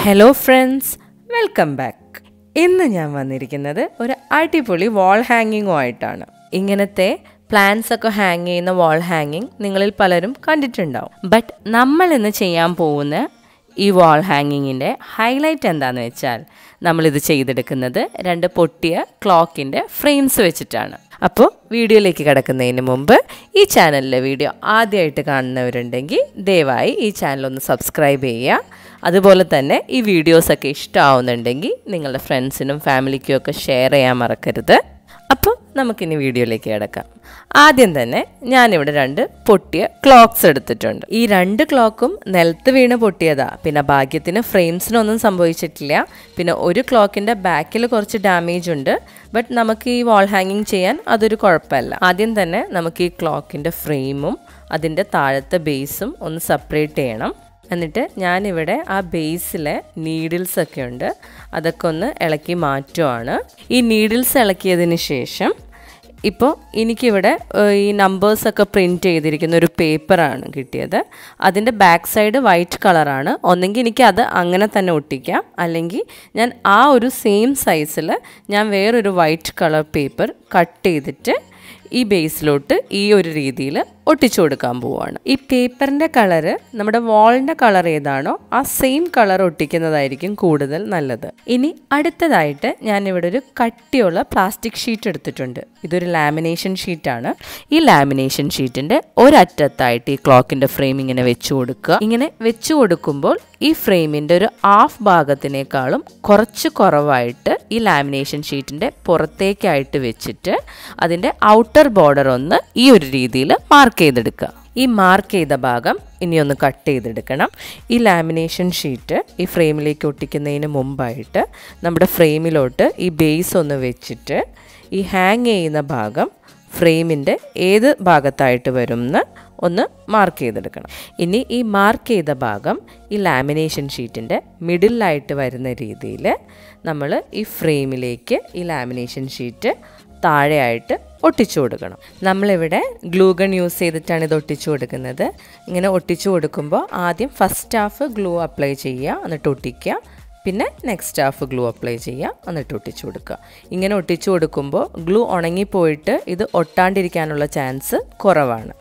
hello friends welcome back ഇന്ന് ഞാൻ വന്നിരിക്കുന്നത് ഒരു അടിപൊളി വാൾ ഹാങ്ങിങ്ങുമായിട്ടാണ് ഇങ്ങനത്തെ പ്ലാന്റ്സ് ഒക്കെ ഹാങ് ചെയ്യുന്ന വാൾ ഹാങ്ങിങ് നിങ്ങളിൽ പലരും കണ്ടിട്ടുണ്ടാവും ബട്ട് നമ്മൾ ഇന്ന് ചെയ്യാൻ പോകുന്ന ഈ വാൾ ഹാങ്ങിങ്ങിൻ്റെ ഹൈലൈറ്റ് എന്താണെന്ന് വെച്ചാൽ നമ്മളിത് ചെയ്തെടുക്കുന്നത് രണ്ട് പൊട്ടിയ ക്ലോക്കിൻ്റെ ഫ്രെയിംസ് വെച്ചിട്ടാണ് അപ്പോൾ വീഡിയോയിലേക്ക് കിടക്കുന്നതിന് മുമ്പ് ഈ ചാനലിലെ വീഡിയോ ആദ്യമായിട്ട് കാണുന്നവരുണ്ടെങ്കിൽ ദയവായി ഈ ചാനൽ ഒന്ന് സബ്സ്ക്രൈബ് ചെയ്യുക അതുപോലെ തന്നെ ഈ വീഡിയോസൊക്കെ ഇഷ്ടമാവുന്നുണ്ടെങ്കിൽ നിങ്ങളുടെ ഫ്രണ്ട്സിനും ഫാമിലിക്കും ഒക്കെ ഷെയർ ചെയ്യാൻ മറക്കരുത് അപ്പോൾ നമുക്കിനി വീഡിയോയിലേക്ക് കിടക്കാം ആദ്യം തന്നെ ഞാനിവിടെ രണ്ട് പൊട്ടിയ ക്ലോക്ക്സ് എടുത്തിട്ടുണ്ട് ഈ രണ്ട് ക്ലോക്കും നിലത്ത് വീണ് പൊട്ടിയതാ പിന്നെ ഭാഗ്യത്തിന് ഫ്രെയിംസിനൊന്നും സംഭവിച്ചിട്ടില്ല പിന്നെ ഒരു ക്ലോക്കിൻ്റെ ബാക്കിൽ കുറച്ച് ഡാമേജ് ഉണ്ട് ബട്ട് നമുക്ക് ഈ വാൾ ഹാങ്ങിങ് ചെയ്യാൻ അതൊരു കുഴപ്പമല്ല ആദ്യം തന്നെ നമുക്ക് ഈ ക്ലോക്കിൻ്റെ ഫ്രെയിമും അതിൻ്റെ താഴത്തെ ബേസും ഒന്ന് സെപ്പറേറ്റ് ചെയ്യണം എന്നിട്ട് ഞാനിവിടെ ആ ബേസിലെ നീഡിൽസ് ഒക്കെ ഉണ്ട് അതൊക്കെ ഒന്ന് ഇളക്കി മാറ്റുവാണ് ഈ നീഡിൽസ് ഇളക്കിയതിന് ശേഷം ഇപ്പോൾ എനിക്കിവിടെ ഈ നമ്പേഴ്സൊക്കെ പ്രിൻറ്റ് ചെയ്തിരിക്കുന്ന ഒരു പേപ്പറാണ് കിട്ടിയത് അതിൻ്റെ ബാക്ക് സൈഡ് വൈറ്റ് കളറാണ് ഒന്നെങ്കിൽ എനിക്ക് അത് അങ്ങനെ തന്നെ ഒട്ടിക്കാം അല്ലെങ്കിൽ ഞാൻ ആ ഒരു സെയിം സൈസിൽ ഞാൻ വേറൊരു വൈറ്റ് കളർ പേപ്പർ കട്ട് ചെയ്തിട്ട് ഈ ബേസിലോട്ട് ഈ ഒരു രീതിയിൽ ഒട്ടിച്ചു കൊടുക്കാൻ പോവുകയാണ് ഈ പേപ്പറിൻ്റെ കളറ് നമ്മുടെ വാളിൻ്റെ കളർ ഏതാണോ ആ സെയിം കളർ ഒട്ടിക്കുന്നതായിരിക്കും കൂടുതൽ നല്ലത് ഇനി അടുത്തതായിട്ട് ഞാനിവിടെ ഒരു കട്ടിയുള്ള പ്ലാസ്റ്റിക് ഷീറ്റ് എടുത്തിട്ടുണ്ട് ഇതൊരു ലാമിനേഷൻ ഷീറ്റാണ് ഈ ലാമിനേഷൻ ഷീറ്റിൻ്റെ ഒരറ്റത്തായിട്ട് ഈ ക്ലോക്കിൻ്റെ ഫ്രെയിം ഇങ്ങനെ വെച്ച് കൊടുക്കുക ഇങ്ങനെ വെച്ച് കൊടുക്കുമ്പോൾ ഈ ഫ്രെയിമിൻ്റെ ഒരു ഹാഫ് ഭാഗത്തിനേക്കാളും കുറച്ച് കുറവായിട്ട് ഈ ലാമിനേഷൻ ഷീറ്റിൻ്റെ പുറത്തേക്കായിട്ട് വെച്ചിട്ട് അതിൻ്റെ ഔട്ടർ ബോർഡർ ഒന്ന് ഈ ഒരു രീതിയിൽ മാർക്ക് ചെയ്തെടുക്കുക ഈ മാർക്ക് ചെയ്ത ഭാഗം ഇനി ഒന്ന് കട്ട് ചെയ്തെടുക്കണം ഈ ലാമിനേഷൻ ഷീറ്റ് ഈ ഫ്രെയിമിലേക്ക് ഒട്ടിക്കുന്നതിന് മുമ്പായിട്ട് നമ്മുടെ ഫ്രെയിമിലോട്ട് ഈ ബേസ് ഒന്ന് വെച്ചിട്ട് ഈ ഹാങ് ചെയ്യുന്ന ഭാഗം ഫ്രെയിമിൻ്റെ ഏത് ഭാഗത്തായിട്ട് വരും എന്ന് ഒന്ന് മാർക്ക് ചെയ്തെടുക്കണം ഇനി ഈ മാർക്ക് ചെയ്ത ഭാഗം ഈ ലാമിനേഷൻ ഷീറ്റിൻ്റെ മിഡിലായിട്ട് വരുന്ന രീതിയിൽ നമ്മൾ ഈ ഫ്രെയിമിലേക്ക് ഈ ലാമിനേഷൻ ഷീറ്റ് താഴെയായിട്ട് ഒട്ടിച്ചു കൊടുക്കണം നമ്മളിവിടെ ഗ്ലൂഗൺ യൂസ് ചെയ്തിട്ടാണ് ഇത് ഒട്ടിച്ചു കൊടുക്കുന്നത് ഇങ്ങനെ ഒട്ടിച്ചു കൊടുക്കുമ്പോൾ ആദ്യം ഫസ്റ്റ് ഹാഫ് ഗ്ലൂ അപ്ലൈ ചെയ്യുക എന്നിട്ട് ഒട്ടിക്കുക പിന്നെ നെക്സ്റ്റ് ഹാഫ് ഗ്ലൂ അപ്ലൈ ചെയ്യുക എന്നിട്ട് ഒട്ടിച്ചു കൊടുക്കുക ഇങ്ങനെ ഒട്ടിച്ചു കൊടുക്കുമ്പോൾ ഗ്ലൂ ഉണങ്ങിപ്പോയിട്ട് ഇത് ഒട്ടാണ്ടിരിക്കാനുള്ള ചാൻസ് കുറവാണ്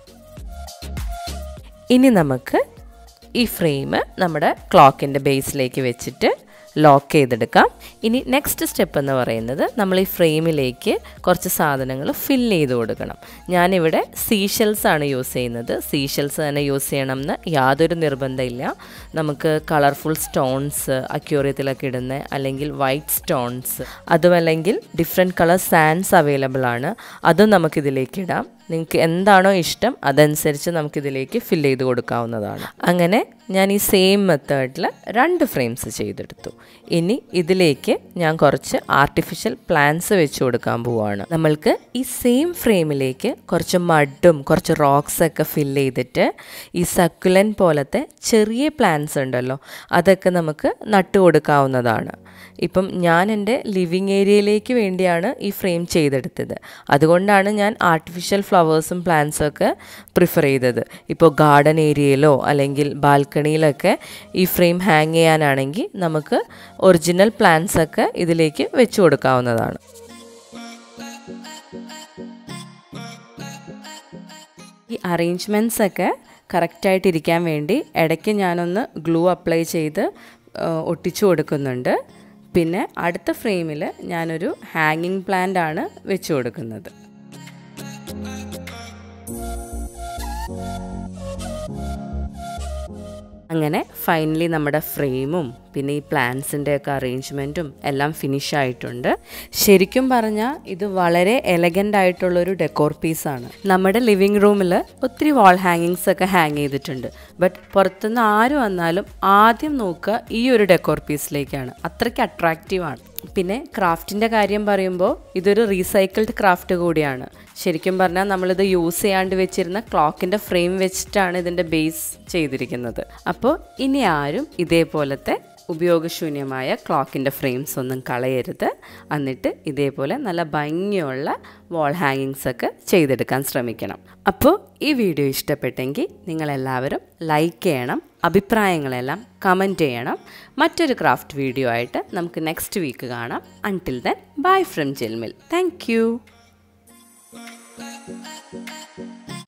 ഇനി നമുക്ക് ഈ ഫ്രെയിം നമ്മുടെ ക്ലോക്കിൻ്റെ ബേസിലേക്ക് വെച്ചിട്ട് ലോക്ക് ചെയ്തെടുക്കാം ഇനി നെക്സ്റ്റ് സ്റ്റെപ്പ് എന്ന് പറയുന്നത് നമ്മൾ ഈ ഫ്രെയിമിലേക്ക് കുറച്ച് സാധനങ്ങൾ ഫില്ല് ചെയ്ത് കൊടുക്കണം ഞാനിവിടെ സീഷെൽസ് ആണ് യൂസ് ചെയ്യുന്നത് സീഷെൽസ് തന്നെ യൂസ് ചെയ്യണം എന്ന് യാതൊരു നിർബന്ധമില്ല നമുക്ക് കളർഫുൾ സ്റ്റോൺസ് അക്യൂറിയത്തിലൊക്കെ ഇടുന്ന അല്ലെങ്കിൽ വൈറ്റ് സ്റ്റോൺസ് അതുമല്ലെങ്കിൽ ഡിഫറെൻറ്റ് കളർ സാൻഡ്സ് അവൈലബിൾ ആണ് അതും നമുക്കിതിലേക്ക് ഇടാം നിങ്ങൾക്ക് എന്താണോ ഇഷ്ടം അതനുസരിച്ച് നമുക്കിതിലേക്ക് ഫില്ല് ചെയ്ത് കൊടുക്കാവുന്നതാണ് അങ്ങനെ ഞാൻ ഈ സെയിം മെത്തേഡിൽ രണ്ട് ഫ്രെയിംസ് ചെയ്തെടുത്തു ഇനി ഇതിലേക്ക് ഞാൻ കുറച്ച് ആർട്ടിഫിഷ്യൽ പ്ലാന്റ്സ് വെച്ച് കൊടുക്കാൻ പോവുകയാണ് നമ്മൾക്ക് ഈ സെയിം ഫ്രെയിമിലേക്ക് കുറച്ച് മഡും കുറച്ച് റോക്സ് ഒക്കെ ഫില്ല് ചെയ്തിട്ട് ഈ സക്കുലൻ പോലത്തെ ചെറിയ പ്ലാന്റ്സ് ഉണ്ടല്ലോ അതൊക്കെ നമുക്ക് നട്ടു കൊടുക്കാവുന്നതാണ് ഇപ്പം ഞാൻ എൻ്റെ ലിവിങ് ഏരിയയിലേക്ക് വേണ്ടിയാണ് ഈ ഫ്രെയിം ചെയ്തെടുത്തത് അതുകൊണ്ടാണ് ഞാൻ ആർട്ടിഫിഷ്യൽ ഫ്ലവേഴ്സും പ്ലാന്റ്സും ഒക്കെ പ്രിഫർ ചെയ്തത് ഇപ്പോൾ ഗാർഡൻ ഏരിയയിലോ അല്ലെങ്കിൽ ബാൽക്കണിയിലൊക്കെ ഈ ഫ്രെയിം ഹാങ് ചെയ്യാനാണെങ്കിൽ നമുക്ക് ഒറിജിനൽ പ്ലാന്റ്സ് ഒക്കെ ഇതിലേക്ക് വെച്ച് കൊടുക്കാവുന്നതാണ് ഈ അറേഞ്ച്മെൻറ്റ്സ് ഒക്കെ കറക്റ്റായിട്ടിരിക്കാൻ വേണ്ടി ഇടയ്ക്ക് ഞാനൊന്ന് ഗ്ലൂ അപ്ലൈ ചെയ്ത് ഒട്ടിച്ചു കൊടുക്കുന്നുണ്ട് പിന്നെ അടുത്ത ഫ്രെയിമിൽ ഞാനൊരു ഹാങ്ങിങ് പ്ലാന്റ് ആണ് വെച്ച് കൊടുക്കുന്നത് അങ്ങനെ ഫൈനലി നമ്മുടെ ഫ്രെയിമും പിന്നെ ഈ പ്ലാന്റ്സിൻ്റെ ഒക്കെ അറേഞ്ച്മെൻറ്റും എല്ലാം ഫിനിഷ് ആയിട്ടുണ്ട് ശരിക്കും പറഞ്ഞാൽ ഇത് വളരെ എലഗൻ്റ് ആയിട്ടുള്ളൊരു ഡെക്കോർ പീസാണ് നമ്മുടെ ലിവിങ് റൂമിൽ ഒത്തിരി വാൾ ഹാങ്ങിങ്സ് ഒക്കെ ഹാങ് ചെയ്തിട്ടുണ്ട് ബട്ട് പുറത്തുനിന്ന് ആര് വന്നാലും ആദ്യം നോക്കുക ഈ ഒരു ഡെക്കോർ പീസിലേക്കാണ് അത്രയ്ക്ക് അട്രാക്റ്റീവാണ് പിന്നെ ക്രാഫ്റ്റിൻ്റെ കാര്യം പറയുമ്പോൾ ഇതൊരു റീസൈക്കിൾഡ് ക്രാഫ്റ്റ് കൂടിയാണ് ശരിക്കും പറഞ്ഞാൽ നമ്മളിത് യൂസ് ചെയ്യാണ്ട് വെച്ചിരുന്ന ക്ലോക്കിൻ്റെ ഫ്രെയിം വെച്ചിട്ടാണ് ഇതിൻ്റെ ബേസ് ചെയ്തിരിക്കുന്നത് അപ്പോൾ ഇനി ആരും ഇതേപോലത്തെ ഉപയോഗശൂന്യമായ ക്ലോക്കിൻ്റെ ഫ്രെയിംസ് ഒന്നും കളയരുത് എന്നിട്ട് ഇതേപോലെ നല്ല ഭംഗിയുള്ള വാൾ ഹാങ്ങിങ്സ് ഒക്കെ ചെയ്തെടുക്കാൻ ശ്രമിക്കണം അപ്പോൾ ഈ വീഡിയോ ഇഷ്ടപ്പെട്ടെങ്കിൽ നിങ്ങളെല്ലാവരും ലൈക്ക് ചെയ്യണം അഭിപ്രായങ്ങളെല്ലാം കമൻറ്റ് ചെയ്യണം മറ്റൊരു ക്രാഫ്റ്റ് വീഡിയോ ആയിട്ട് നമുക്ക് നെക്സ്റ്റ് വീക്ക് കാണാം until then bye from Jhilmil thank